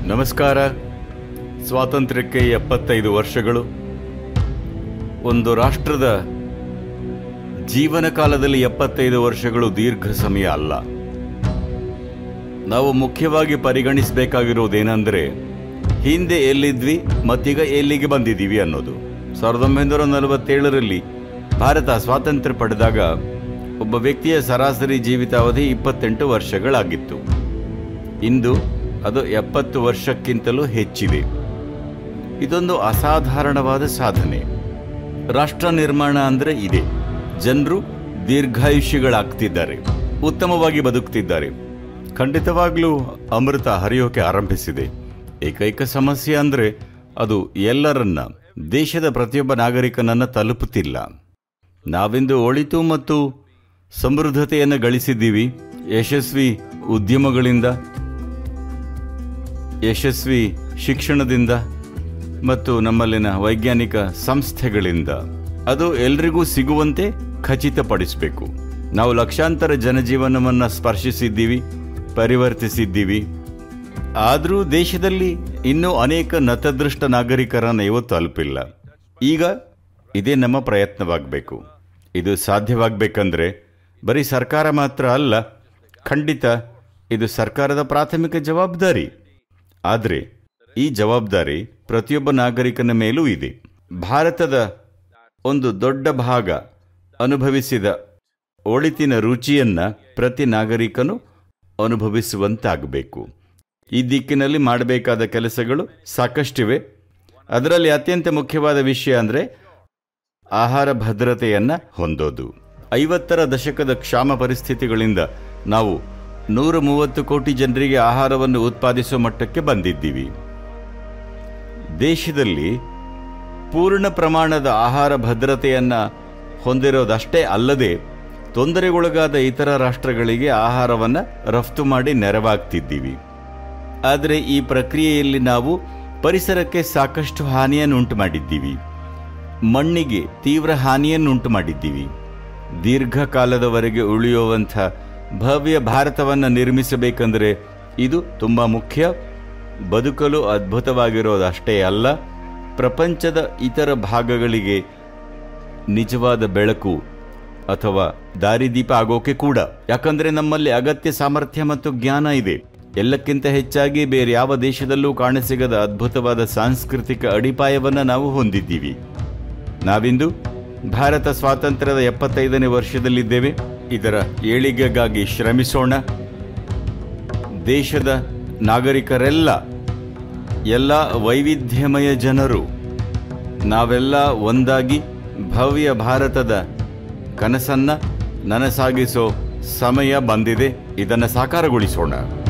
ನಮಸ್ಕಾರ ಸ್ವಾತಂತ್ರ್ಯಕ್ಕೆ ಎಪ್ಪತ್ತೈದು ವರ್ಷಗಳು ಒಂದು ರಾಷ್ಟ್ರದ ಜೀವನ ಕಾಲದಲ್ಲಿ ಎಪ್ಪತ್ತೈದು ವರ್ಷಗಳು ದೀರ್ಘ ಸಮಯ ಅಲ್ಲ ನಾವು ಮುಖ್ಯವಾಗಿ ಪರಿಗಣಿಸಬೇಕಾಗಿರೋದೇನೆಂದರೆ ಹಿಂದೆ ಎಲ್ಲಿದ್ವಿ ಮತ್ತೀಗ ಎಲ್ಲಿಗೆ ಬಂದಿದ್ದೀವಿ ಅನ್ನೋದು ಸಾವಿರದ ಒಂಬೈನೂರ ನಲವತ್ತೇಳರಲ್ಲಿ ಭಾರತ ಸ್ವಾತಂತ್ರ್ಯ ಪಡೆದಾಗ ಒಬ್ಬ ವ್ಯಕ್ತಿಯ ಸರಾಸರಿ ಜೀವಿತಾವಧಿ ಇಪ್ಪತ್ತೆಂಟು ವರ್ಷಗಳಾಗಿತ್ತು ಇಂದು ಅದು ಎಪ್ಪತ್ತು ವರ್ಷಕ್ಕಿಂತಲೂ ಹೆಚ್ಚಿದೆ ಇದೊಂದು ಅಸಾಧಾರಣವಾದ ಸಾಧನೆ ರಾಷ್ಟ್ರ ನಿರ್ಮಾಣ ಅಂದರೆ ಇದೆ ಜನರು ದೀರ್ಘಾಯುಷಿಗಳಾಗ್ತಿದ್ದಾರೆ ಉತ್ತಮವಾಗಿ ಬದುಕ್ತಿದ್ದಾರೆ ಖಂಡಿತವಾಗ್ಲೂ ಅಮೃತ ಹರಿಯೋಕೆ ಆರಂಭಿಸಿದೆ ಏಕೈಕ ಸಮಸ್ಯೆ ಅಂದರೆ ಅದು ಎಲ್ಲರನ್ನ ದೇಶದ ಪ್ರತಿಯೊಬ್ಬ ನಾಗರಿಕನನ್ನ ತಲುಪುತ್ತಿಲ್ಲ ನಾವಿಂದು ಒಳಿತು ಮತ್ತು ಸಮೃದ್ಧತೆಯನ್ನು ಗಳಿಸಿದ್ದೀವಿ ಯಶಸ್ವಿ ಉದ್ಯಮಗಳಿಂದ ಯಶಸ್ವಿ ಶಿಕ್ಷಣದಿಂದ ಮತ್ತು ನಮ್ಮಲ್ಲಿನ ವೈಜ್ಞಾನಿಕ ಸಂಸ್ಥೆಗಳಿಂದ ಅದು ಎಲ್ರಿಗೂ ಸಿಗುವಂತೆ ಖಚಿತಪಡಿಸಬೇಕು ನಾವು ಲಕ್ಷಾಂತರ ಜನಜೀವನವನ್ನು ಸ್ಪರ್ಶಿಸಿದ್ದೀವಿ ಪರಿವರ್ತಿಸಿದ್ದೀವಿ ಆದರೂ ದೇಶದಲ್ಲಿ ಇನ್ನೂ ಅನೇಕ ನತದೃಷ್ಟ ನಾಗರಿಕರನ್ನು ಇವು ತಲುಪಿಲ್ಲ ಈಗ ಇದೇ ನಮ್ಮ ಪ್ರಯತ್ನವಾಗಬೇಕು ಇದು ಸಾಧ್ಯವಾಗಬೇಕಂದ್ರೆ ಬರೀ ಸರ್ಕಾರ ಮಾತ್ರ ಅಲ್ಲ ಖಂಡಿತ ಇದು ಸರ್ಕಾರದ ಪ್ರಾಥಮಿಕ ಜವಾಬ್ದಾರಿ ಆದರೆ ಈ ಜವಾಬ್ದಾರಿ ಪ್ರತಿಯೊಬ್ಬ ನಾಗರಿಕನ ಮೇಲೂ ಇದೆ ಭಾರತದ ಒಂದು ದೊಡ್ಡ ಭಾಗ ಅನುಭವಿಸಿದ ಒಳಿತಿನ ರುಚಿಯನ್ನ ಪ್ರತಿ ನಾಗರಿಕನು ಅನುಭವಿಸುವಂತಾಗಬೇಕು ಈ ದಿಕ್ಕಿನಲ್ಲಿ ಮಾಡಬೇಕಾದ ಕೆಲಸಗಳು ಸಾಕಷ್ಟಿವೆ ಅದರಲ್ಲಿ ಅತ್ಯಂತ ಮುಖ್ಯವಾದ ವಿಷಯ ಅಂದರೆ ಆಹಾರ ಭದ್ರತೆಯನ್ನ ಹೊಂದೋದು ಐವತ್ತರ ದಶಕದ ಕ್ಷಾಮ ಪರಿಸ್ಥಿತಿಗಳಿಂದ ನಾವು ನೂರ ಮೂವತ್ತು ಕೋಟಿ ಜನರಿಗೆ ಆಹಾರವನ್ನು ಉತ್ಪಾದಿಸುವ ಮಟ್ಟಕ್ಕೆ ಬಂದಿದ್ದೀವಿ ದೇಶದಲ್ಲಿ ಪೂರ್ಣ ಪ್ರಮಾಣದ ಆಹಾರ ಭದ್ರತೆಯನ್ನ ಹೊಂದಿರೋದಷ್ಟೇ ಅಲ್ಲದೆ ತೊಂದರೆಗೊಳಗಾದ ಇತರ ರಾಷ್ಟ್ರಗಳಿಗೆ ಆಹಾರವನ್ನು ರಫ್ತು ಮಾಡಿ ನೆರವಾಗ್ತಿದ್ದೀವಿ ಆದರೆ ಈ ಪ್ರಕ್ರಿಯೆಯಲ್ಲಿ ನಾವು ಪರಿಸರಕ್ಕೆ ಸಾಕಷ್ಟು ಹಾನಿಯನ್ನುಂಟು ಮಾಡಿದ್ದೀವಿ ಮಣ್ಣಿಗೆ ತೀವ್ರ ಹಾನಿಯನ್ನುಂಟು ಮಾಡಿದ್ದೀವಿ ದೀರ್ಘಕಾಲದವರೆಗೆ ಉಳಿಯುವಂಥ ಭವ್ಯ ಭಾರತವನ್ನು ನಿರ್ಮಿಸಬೇಕೆಂದರೆ ಇದು ತುಂಬ ಮುಖ್ಯ ಬದುಕಲು ಅದ್ಭುತವಾಗಿರೋದಷ್ಟೇ ಅಲ್ಲ ಪ್ರಪಂಚದ ಇತರ ಭಾಗಗಳಿಗೆ ನಿಜವಾದ ಬೆಳಕು ಅಥವಾ ದಾರಿದೀಪ ಆಗೋಕೆ ಕೂಡ ಯಾಕಂದ್ರೆ ನಮ್ಮಲ್ಲಿ ಅಗತ್ಯ ಸಾಮರ್ಥ್ಯ ಮತ್ತು ಜ್ಞಾನ ಇದೆ ಎಲ್ಲಕ್ಕಿಂತ ಹೆಚ್ಚಾಗಿ ಬೇರೆ ಯಾವ ದೇಶದಲ್ಲೂ ಕಾಣಸಿಗದ ಅದ್ಭುತವಾದ ಸಾಂಸ್ಕೃತಿಕ ಅಡಿಪಾಯವನ್ನು ನಾವು ಹೊಂದಿದ್ದೀವಿ ನಾವಿಂದು ಭಾರತ ಸ್ವಾತಂತ್ರ್ಯದ ಎಪ್ಪತ್ತೈದನೇ ವರ್ಷದಲ್ಲಿದ್ದೇವೆ ಇದರ ಏಳಿಗೆಗಾಗಿ ಶ್ರಮಿಸೋಣ ದೇಶದ ನಾಗರಿಕರೆಲ್ಲ ಎಲ್ಲ ವೈವಿಧ್ಯಮಯ ಜನರು ನಾವೆಲ್ಲ ಒಂದಾಗಿ ಭವ್ಯ ಭಾರತದ ಕನಸನ್ನ ನನಸಾಗಿಸೋ ಸಮಯ ಬಂದಿದೆ ಇದನ್ನು ಸಾಕಾರಗೊಳಿಸೋಣ